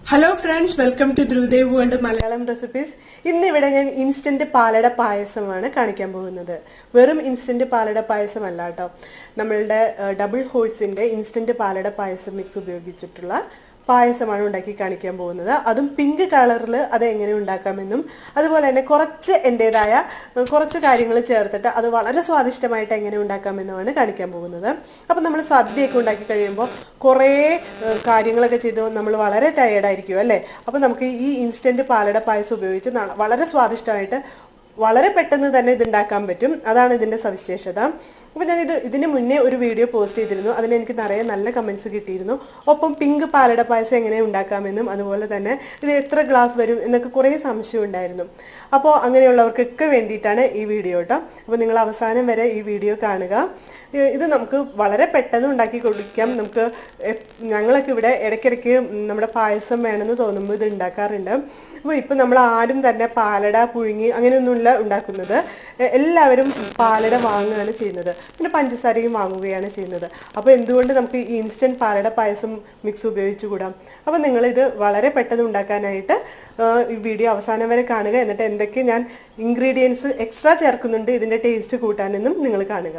hello friends welcome to Dhruvadev world Malayalam recipes ഇന്ന് ഇവിടെ ഞാൻ ഇൻസ്റ്റന്റ് പാലട പായസമാണ് കാണിക്കാൻ പോകുന്നത് വെറും ഇൻസ്റ്റന്റ് പാലട പായസമല്ല കേട്ടോ നമ്മളുടെ ഡബിൾ ഹോഴ്സിന്റെ ഇൻസ്റ്റന്റ് പാലട പായസം മിക്സ് ഉപയോഗിച്ചിട്ടുള്ള പായസമാണ് ഉണ്ടാക്കി കാണിക്കാൻ പോകുന്നത് അതും പിങ്ക് കളറിൽ അത് എങ്ങനെ ഉണ്ടാക്കാമെന്നും അതുപോലെ തന്നെ കുറച്ച് എൻ്റെതായ കുറച്ച് കാര്യങ്ങൾ ചേർത്തിട്ട് അത് വളരെ സ്വാദിഷ്ടമായിട്ട് എങ്ങനെ ഉണ്ടാക്കാമെന്നുമാണ് കാണിക്കാൻ പോകുന്നത് അപ്പം നമ്മൾ സദ്യയൊക്കെ ഉണ്ടാക്കി കഴിയുമ്പോൾ കുറേ ഏഹ്, കാര്യങ്ങളൊക്കെ ചെയ്ത് നമ്മൾ വളരെ ടയേർഡായിരിക്കും അല്ലേ അപ്പം നമുക്ക് ഈ ഇൻസ്റ്റൻറ്റ് പാലട പായസം ഉപയോഗിച്ച് ന- വളരെ സ്വാദിഷ്ടമായിട്ട് വളരെ പെട്ടെന്ന് തന്നെ ഇത് ഉണ്ടാക്കാൻ പറ്റും അതാണ് ഇതിന്റെ സവിശേഷത അപ്പോൾ ഞാൻ ഇത് ഇതിന് മുന്നേ ഒരു വീഡിയോ പോസ്റ്റ് ചെയ്തിരുന്നു അതിന് എനിക്ക് നിറയെ നല്ല കമന്റ്സ് കിട്ടിയിരുന്നു ഒപ്പം പിങ്ക് പാലട പായസം എങ്ങനെ ഉണ്ടാക്കാമെന്നും അതുപോലെ തന്നെ ഇത് എത്ര ഗ്ലാസ് വരും എന്നൊക്കെ കുറേ സംശയം ഉണ്ടായിരുന്നു അപ്പോൾ അങ്ങനെയുള്ളവർക്കൊക്കെ വേണ്ടിയിട്ടാണ് ഈ വീഡിയോ കേട്ടോ അപ്പോൾ നിങ്ങൾ അവസാനം വരെ ഈ വീഡിയോ കാണുക ഇത് ഇത് നമുക്ക് വളരെ പെട്ടെന്ന് ഉണ്ടാക്കി കൊടുക്കാം നമുക്ക് എപ്- ഞങ്ങളൊക്കെ ഇവിടെ ഇടയ്ക്കിടയ്ക്ക് നമ്മുടെ പായസം വേണമെന്ന് തോന്നുമ്പോൾ ഇത് ഉണ്ടാക്കാറുണ്ട് അപ്പോൾ ഇപ്പം നമ്മൾ ആരും തന്നെ പാലട പുഴുങ്ങി അങ്ങനെയൊന്നുമില്ല ഉണ്ടാക്കുന്നത് എ- എല്ലാവരും പാലട വാങ്ങുകയാണ് ചെയ്യുന്നത് പിന്നെ പഞ്ചസാരയും വാങ്ങുകയാണ് ചെയ്യുന്നത് അപ്പോൾ എന്തുകൊണ്ട് നമുക്ക് ഈ ഇൻസ്റ്റൻറ്റ് പാലട പായസം മിക്സ് ഉപയോഗിച്ചുകൂടാം അപ്പോൾ നിങ്ങളിത് വളരെ പെട്ടെന്ന് ഉണ്ടാക്കാനായിട്ട് ആ, ഈ വീഡിയോ അവസാനം വരെ കാണുക എന്നിട്ട് എന്തൊക്കെ ഞാൻ ഇൻഗ്രീഡിയൻസ് എക്സ്ട്രാ ചേർക്കുന്നുണ്ട് ഇതിൻ്റെ ടേസ്റ്റ് കൂട്ടാനെന്നും നിങ്ങൾ കാണുക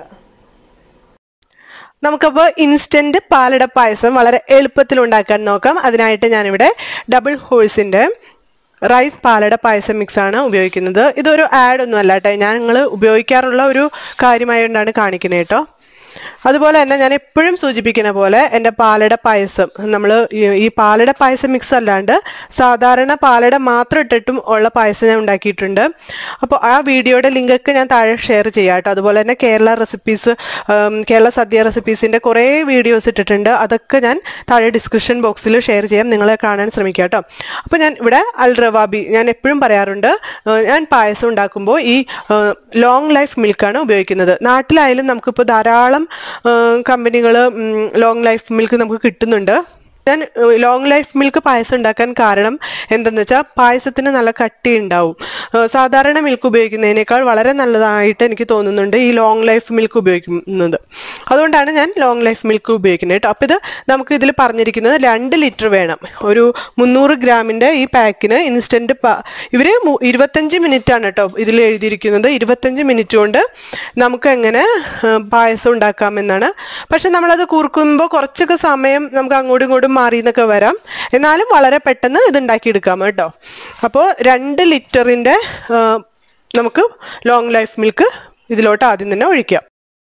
നമുക്കപ്പോൾ ഇൻസ്റ്റന്റ് പാലട പായസം വളരെ എളുപ്പത്തിൽ ഉണ്ടാക്കാൻ നോക്കാം അതിനായിട്ട് ഞാനിവിടെ ഡബിൾ ഹോഴ്സിന്റെ റൈസ് പാലട പായസം മിക്സ് ആണ് ഉപയോഗിക്കുന്നത് ഇതൊരു ആഡ് ഒന്നും അല്ല കേട്ടോ ഞങ്ങൾ ഉപയോഗിക്കാറുള്ള ഒരു കാര്യമായതുകൊണ്ടാണ് കാണിക്കുന്നത് കേട്ടോ അതുപോലെ തന്നെ ഞാൻ എപ്പോഴും സൂചിപ്പിക്കുന്ന പോലെ എൻ്റെ പാലട പായസം നമ്മൾ ഈ പാലട പായസം മിക്സ് അല്ലാണ്ട് സാധാരണ പാലട മാത്രം ഇട്ടിട്ടും ഉള്ള പായസം ഞാൻ ഉണ്ടാക്കിയിട്ടുണ്ട് അപ്പോൾ ആ വീഡിയോയുടെ ലിങ്കൊക്കെ ഞാൻ താഴെ ഷെയർ ചെയ്യാം കേട്ടോ അതുപോലെ തന്നെ കേരള റെസിപ്പീസ് കേരള സദ്യ റെസിപ്പീസിൻ്റെ കുറേ വീഡിയോസ് ഇട്ടിട്ടുണ്ട് അതൊക്കെ ഞാൻ താഴെ ഡിസ്ക്രിപ്ഷൻ ബോക്സിൽ ഷെയർ ചെയ്യാം നിങ്ങളെ കാണാൻ ശ്രമിക്കുക കേട്ടോ അപ്പോൾ ഞാൻ ഇവിടെ അൽ റവാബി ഞാൻ എപ്പോഴും പറയാറുണ്ട് ഏഹ് ഞാൻ പായസം ഉണ്ടാക്കുമ്പോൾ ഈ ലോങ് ലൈഫ് മിൽക്കാണ് ഉപയോഗിക്കുന്നത് നാട്ടിലായാലും നമുക്കിപ്പോൾ ധാരാളം കമ്പനികൾ ലോങ് ലൈഫ് മിൽക്ക് നമുക്ക് കിട്ടുന്നുണ്ട് ഞാൻ ലോങ് ലൈഫ് മിൽക്ക് പായസം ഉണ്ടാക്കാൻ കാരണം എന്തെന്ന് വെച്ചാൽ പായസത്തിന് നല്ല കട്ടി ഉണ്ടാവും ഏഹ് സാധാരണ മിൽക്ക് ഉപയോഗിക്കുന്നതിനേക്കാൾ വളരെ നല്ലതായിട്ട് എനിക്ക് തോന്നുന്നുണ്ട് ഈ ലോങ് ലൈഫ് മിൽക്ക് ഉപയോഗിക്കുന്നത് അതുകൊണ്ടാണ് ഞാൻ ലോങ് ലൈഫ് മിൽക്ക് ഉപയോഗിക്കുന്നത് കേട്ടോ അപ്പോൾ ഇത് നമുക്ക് ഇതിൽ പറഞ്ഞിരിക്കുന്നത് രണ്ട് ലിറ്റർ വേണം ഒരു മുന്നൂറ് ഗ്രാമിൻ്റെ ഈ പാക്കിന് ഇൻസ്റ്റൻറ്റ് ഇവർ ഇരുപത്തഞ്ച് മിനിറ്റ് ആണ് കേട്ടോ ഇതിൽ എഴുതിയിരിക്കുന്നത് ഇരുപത്തഞ്ച് മിനിറ്റ് കൊണ്ട് നമുക്ക് എങ്ങനെ ഏഹ് പായസം ഉണ്ടാക്കാമെന്നാണ് പക്ഷെ നമ്മളത് കുറുക്കുമ്പോൾ കുറച്ചൊക്കെ സമയം നമുക്ക് അങ്ങോട്ടും ഇങ്ങോട്ടും മാറി എന്നൊക്കെ വരാം എന്നാലും വളരെ പെട്ടെന്ന് ഇത് ഉണ്ടാക്കിയെടുക്കാം കേട്ടോ അപ്പോൾ രണ്ട് ലിറ്ററിൻ്റെ നമുക്ക് ലോങ് ലൈഫ് മിൽക്ക് ഇതിലോട്ട് ആദ്യം തന്നെ ഒഴിക്കാം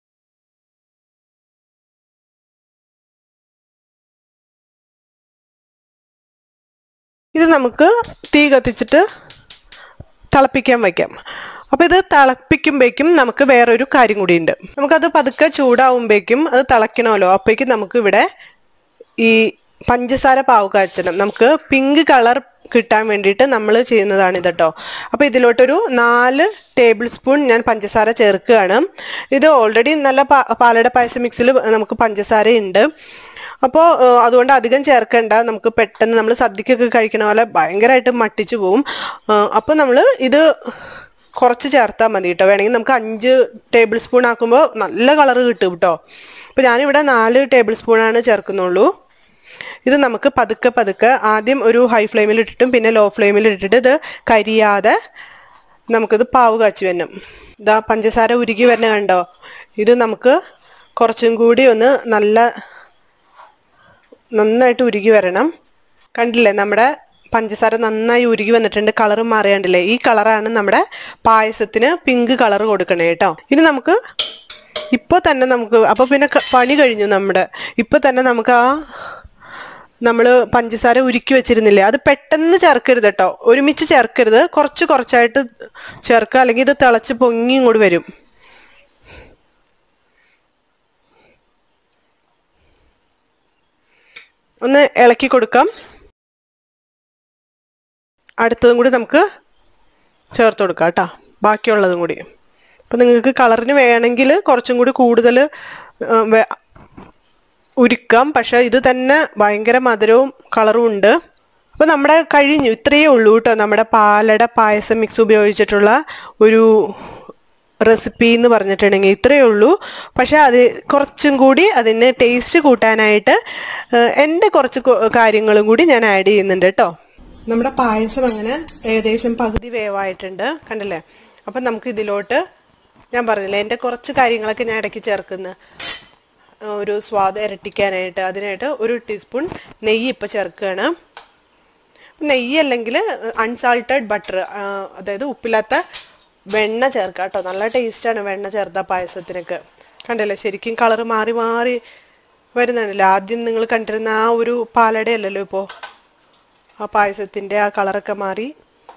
ഇത് നമുക്ക് തീ കത്തിച്ചിട്ട് തിളപ്പിക്കാൻ വയ്ക്കാം അപ്പോൾ ഇത് തിളപ്പിക്കുമ്പോഴേക്കും നമുക്ക് വേറൊരു കാര്യം കൂടിയുണ്ട് നമുക്കത് പതുക്കെ ചൂടാവുമ്പോഴേക്കും അത് തിളയ്ക്കണമല്ലോ അപ്പോഴേക്കും നമുക്ക് ഇവിടെ ഈ പഞ്ചസാര പാവ് കാച്ചണം നമുക്ക് പിങ്ക് കളർ കിട്ടാൻ വേണ്ടിയിട്ട് നമ്മൾ ചെയ്യുന്നതാണ് ഇത് കേട്ടോ അപ്പോൾ ഇതിലോട്ടൊരു നാല് ടേബിൾ സ്പൂൺ ഞാൻ പഞ്ചസാര ചേർക്കുകയാണ് ഇത് ഓൾറെഡി നല്ല പാ- പാലട പായസ മിക്സിൽ നമുക്ക് പഞ്ചസാര ഉണ്ട് അപ്പോൾ അതുകൊണ്ട് അധികം ചേർക്കണ്ട നമുക്ക് പെട്ടെന്ന് നമ്മൾ സദ്യക്കൊക്കെ കഴിക്കണ പോലെ ഭയങ്കരമായിട്ട് മട്ടിച്ചു പോവും അപ്പോൾ നമ്മൾ ഇത് കുറച്ച് ചേർത്താൽ മതി കേട്ടോ വേണമെങ്കിൽ നമുക്ക് അഞ്ച് ടേബിൾ സ്പൂൺ ആക്കുമ്പോൾ നല്ല കളറ് കിട്ടും കേട്ടോ അപ്പോൾ ഞാനിവിടെ നാല് ടേബിൾ സ്പൂണാണ് ചേർക്കുന്നുള്ളൂ ഇത് നമുക്ക് പതുക്കെ പതുക്കെ ആദ്യം ഒരു ഹൈ ഫ്ലെയിമിൽ ഇട്ടിട്ടും പിന്നെ ലോ ഫ്ലെയിമിൽ ഇട്ടിട്ട് ഇത് കരിയാതെ നമുക്കിത് പാവ് കാച്ചി വരണം ഇതാ പഞ്ചസാര ഉരുകി വരണ കണ്ടോ ഇത് നമുക്ക് കുറച്ചും കൂടി ഒന്ന് നല്ല നന്നായിട്ട് ഉരുകി വരണം കണ്ടില്ലേ നമ്മുടെ പഞ്ചസാര നന്നായി ഉരുകി വന്നിട്ടുണ്ട് കളർ മാറിയാണ്ടില്ലേ ഈ കളറാണ് നമ്മുടെ പായസത്തിന് പിങ്ക് കളർ കൊടുക്കണേ കേട്ടോ ഇനി നമുക്ക് ഇപ്പോൾ തന്നെ നമുക്ക് അപ്പോൾ പിന്നെ ക- പണി കഴിഞ്ഞു നമ്മുടെ ഇപ്പോൾ തന്നെ നമുക്ക് ആ നമ്മൾ പഞ്ചസാര ഉരുക്കി വെച്ചിരുന്നില്ലേ അത് പെട്ടെന്ന് ചേർക്കരുത് കേട്ടോ ഒരുമിച്ച് ചേർക്കരുത് കുറച്ച് കുറച്ചായിട്ട് ചേർക്കുക അല്ലെങ്കിൽ ഇത് തിളച്ച് പൊങ്ങി ഇങ്ങോട്ട് വരും ഒന്ന് ഇളക്കി കൊടുക്കാം അടുത്തതും കൂടി നമുക്ക് ചേർത്ത് കൊടുക്കാം കേട്ടോ ബാക്കിയുള്ളതും കൂടി അപ്പം നിങ്ങൾക്ക് കളറിന് വേണമെങ്കിൽ കുറച്ചും കൂടി കൂടുതൽ ഉരുക്കാം പക്ഷെ ഇത് തന്നെ ഭയങ്കര മധുരവും കളറും ഉണ്ട് അപ്പോൾ നമ്മുടെ കഴിഞ്ഞു ഇത്രയേ ഉള്ളൂ കേട്ടോ നമ്മുടെ പാലട പായസം മിക്സ് ഉപയോഗിച്ചിട്ടുള്ള ഒരു റെസിപ്പി എന്ന് പറഞ്ഞിട്ടുണ്ടെങ്കിൽ ഇത്രയേ ഉള്ളൂ പക്ഷെ അത് കുറച്ചും കൂടി അതിന് ടേസ്റ്റ് കൂട്ടാനായിട്ട് ഏഹ്, എൻ്റെ കുറച്ച് കൊ- കാര്യങ്ങളും കൂടി ഞാൻ ആഡ് ചെയ്യുന്നുണ്ട് കേട്ടോ നമ്മുടെ പായസം അങ്ങനെ ഏകദേശം പകുതി വേവായിട്ടുണ്ട് കണ്ടില്ലേ അപ്പം നമുക്ക് ഇതിലോട്ട് ഞാൻ പറഞ്ഞില്ലേ എൻ്റെ കുറച്ച് കാര്യങ്ങളൊക്കെ ഞാൻ ഇടയ്ക്ക് ചേർക്കുന്നു ഒരു സ്വാദ് ഇരട്ടിക്കാനായിട്ട് അതിനായിട്ട് ഒരു ടീസ്പൂൺ നെയ്യ് ഇപ്പം ചേർക്കുകയാണ് നെയ്യ് അല്ലെങ്കിൽ അൺസാൾട്ടഡ് ബട്ടർ അതായത് ഉപ്പില്ലാത്ത വെണ്ണ ചേർക്കുക കേട്ടോ നല്ല ടേസ്റ്റാണ് വെണ്ണ ചേർത്ത പായസത്തിനൊക്കെ കണ്ടില്ലേ ശരിക്കും കളർ മാറി മാറി വരുന്നുണ്ടല്ലോ ആദ്യം നിങ്ങൾ കണ്ടിരുന്ന ആ ഒരു പാലടയല്ലല്ലോ ഇപ്പോൾ ആ പായസത്തിൻ്റെ ആ കളറൊക്കെ മാറി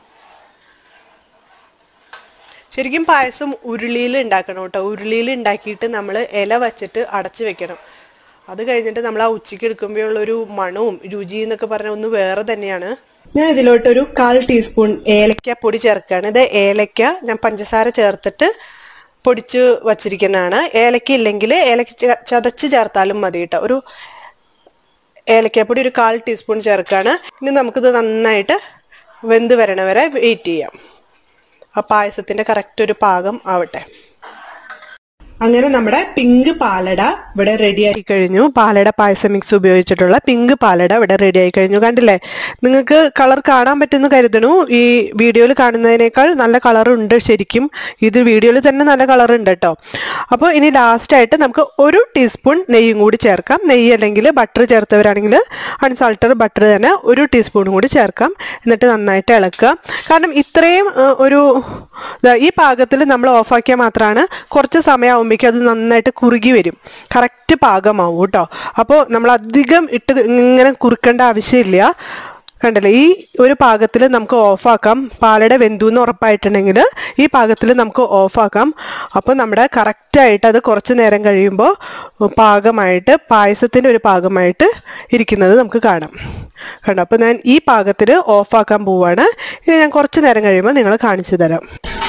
ശരിക്കും പായസം ഉരുളിയിൽ ഉണ്ടാക്കണം കേട്ടോ ഉരുളിയിൽ ഉണ്ടാക്കിയിട്ട് നമ്മൾ ഇല വച്ചിട്ട് അടച്ചു വെക്കണം അത് കഴിഞ്ഞിട്ട് നമ്മൾ ആ ഉച്ചയ്ക്ക് എടുക്കുമ്പോഴുള്ളൊരു മണവും രുചി എന്നൊക്കെ പറഞ്ഞ ഒന്ന് വേറെ തന്നെയാണ് ഞാൻ ഇതിലോട്ട് ഒരു കാൽ ടീസ്പൂൺ ഏലക്ക പൊടി ചേർക്കുകയാണ് ഇത് ഏലക്ക ഞാൻ പഞ്ചസാര ചേർത്തിട്ട് പൊടിച്ച് വച്ചിരിക്കുന്നതാണ് ഏലക്ക ഇല്ലെങ്കിൽ ഏലക്ക ച- ചതച്ച് ചേർത്താലും മതി കേട്ടോ ഒരു ഏലക്കാപ്പൊടി ഒരു കാൽ ടീസ്പൂൺ ചേർക്കാണ് ഇനി നമുക്കിത് നന്നായിട്ട് വെന്ത് വരണ വരെ വെയിറ്റ് ചെയ്യാം ആ പായസത്തിന്റെ കറക്റ്റ് ഒരു പാകം ആവട്ടെ അങ്ങനെ നമ്മുടെ പിങ്ക് പാലട ഇവിടെ റെഡി ആയി കഴിഞ്ഞു പാലട പായസം മിക്സ് ഉപയോഗിച്ചിട്ടുള്ള പിങ്ക് പാലട ഇവിടെ റെഡി ആയി കഴിഞ്ഞു കണ്ടില്ലേ നിങ്ങൾക്ക് കളർ കാണാൻ പറ്റുമെന്ന് കരുതണു ഈ വീഡിയോയിൽ കാണുന്നതിനേക്കാൾ നല്ല കളർ ഉണ്ട് ശരിക്കും ഇത് വീഡിയോയിൽ തന്നെ നല്ല കളർ ഉണ്ട് കേട്ടോ അപ്പോൾ ഇനി ലാസ്റ്റ് ആയിട്ട് നമുക്ക് ഒരു ടീസ്പൂൺ നെയ്യും കൂടി ചേർക്കാം നെയ്യ് അല്ലെങ്കിൽ ബട്ടർ ചേർത്തവരാണെങ്കിൽ അൺസാൾട്ടഡ് ബട്ടർ തന്നെ ഒരു ടീസ്പൂൺ കൂടി ചേർക്കാം എന്നിട്ട് നന്നായിട്ട് ഇളക്കുക കാരണം ഇത്രയും ആ, ഒരു ദാ ഈ പാകത്തിൽ നമ്മൾ ഓഫാക്കിയാൽ മാത്രമാണ് കുറച്ച് സമയമാകുമ്പോഴേക്കും അത് നന്നായിട്ട് കുറുകി വരും കറക്റ്റ് പാകമാവും കേട്ടോ അപ്പോൾ നമ്മൾ അധികം ഇട്ട് ഇങ്ങനെ കുറുക്കേണ്ട ആവശ്യമില്ല കണ്ടല്ലേ ഈ ഒരു പാകത്തിൽ നമുക്ക് ഓഫാക്കാം പാലട വെന്തു എന്ന് ഉറപ്പായിട്ടുണ്ടെങ്കിൽ ഈ പാകത്തിൽ നമുക്ക് ഓഫാക്കാം അപ്പോൾ നമ്മുടെ കറക്റ്റായിട്ട് അത് കുറച്ച് നേരം കഴിയുമ്പോൾ പാകമായിട്ട് പായസത്തിൻ്റെ ഒരു പാകമായിട്ട് ഇരിക്കുന്നത് നമുക്ക് കാണാം കണ്ടോ അപ്പോൾ ഞാൻ ഈ പാകത്തിൽ ഓഫാക്കാൻ പോവാണ് ഇനി ഞാൻ കുറച്ച് നേരം കഴിയുമ്പോൾ നിങ്ങൾ കാണിച്ചു തരാം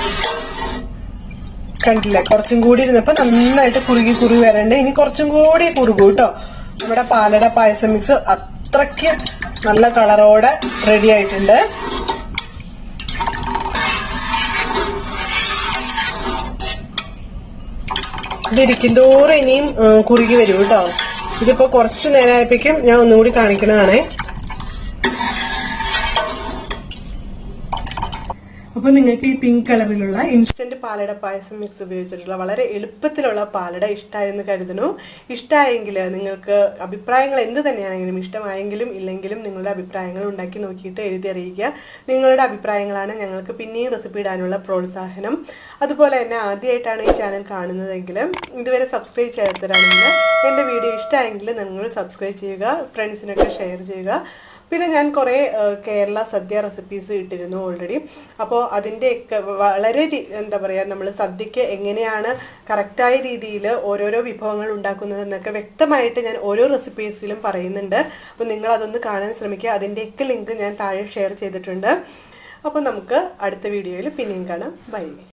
കണ്ടില്ല കുറച്ചും കൂടി ഇരുന്നപ്പോ നന്നായിട്ട് കുറുകി കുറുകി വരണ്ട് ഇനി കുറച്ചും കൂടി കുറുകു കേട്ടോ നമ്മുടെ പാലട പായസം മിക്സ് അത്രയ്ക്ക് നല്ല കളറോടെ റെഡി ആയിട്ടുണ്ട് ഇതിരിക്കും തോറും ഇനിയും ഉം, കുറുകി വരും കേട്ടോ ഇതിപ്പോ കുറച്ചു നേരമായപ്പോഴേക്കും ഞാൻ ഒന്നുകൂടി കാണിക്കുന്നതാണേ അപ്പൊ നിങ്ങൾക്ക് ഈ പിങ്ക് കളറിലുള്ള ഇൻസ്റ്റന്റ് പാലട പായസം മിക്സ് ഉപയോഗിച്ചിട്ടുള്ള വളരെ എളുപ്പത്തിലുള്ള പാലട ഇഷ്ടമായെന്ന് കരുതുന്നു ഇഷ്ടമായെങ്കിൽ നിങ്ങൾക്ക് അഭിപ്രായങ്ങൾ എന്ത് തന്നെയാണെങ്കിലും ഇഷ്ടമായെങ്കിലും ഇല്ലെങ്കിലും നിങ്ങളുടെ അഭിപ്രായങ്ങൾ ഉണ്ടാക്കി നോക്കിയിട്ട് എഴുതി അറിയിക്കുക നിങ്ങളുടെ അഭിപ്രായങ്ങളാണ് ഞങ്ങൾക്ക് പിന്നെയും റെസിപ്പി ഇടാനുള്ള പ്രോത്സാഹനം അതുപോലെ തന്നെ ആദ്യമായിട്ടാണ് ഈ ചാനൽ കാണുന്നതെങ്കിൽ ഇതുവരെ സബ്സ്ക്രൈബ് ചെയ്യാത്തവരാണെങ്കിൽ എൻ്റെ വീഡിയോ ഇഷ്ടമായെങ്കിൽ നിങ്ങൾ സബ്സ്ക്രൈബ് ചെയ്യുക ഫ്രണ്ട്സിനൊക്കെ ഷെയർ ചെയ്യുക പിന്നെ ഞാൻ കുറേ ഏഹ്, കേരള സദ്യ റെസിപ്പീസ് ഇട്ടിരുന്നു ഓൾറെഡി അപ്പോൾ അതിൻ്റെയൊക്കെ വളരെ രി- എന്താ പറയുക നമ്മൾ സദ്യക്ക് എങ്ങനെയാണ് കറക്റ്റായ രീതിയിൽ ഓരോരോ വിഭവങ്ങൾ ഉണ്ടാക്കുന്നത് എന്നൊക്കെ വ്യക്തമായിട്ട് ഞാൻ ഓരോ റെസിപ്പീസിലും പറയുന്നുണ്ട് അപ്പോൾ നിങ്ങൾ അതൊന്ന് കാണാൻ ശ്രമിക്കുക അതിൻ്റെയൊക്കെ ലിങ്ക് ഞാൻ താഴെ ഷെയർ ചെയ്തിട്ടുണ്ട് അപ്പോൾ നമുക്ക് അടുത്ത വീഡിയോയിൽ പിന്നെയും കാണാം ബൈ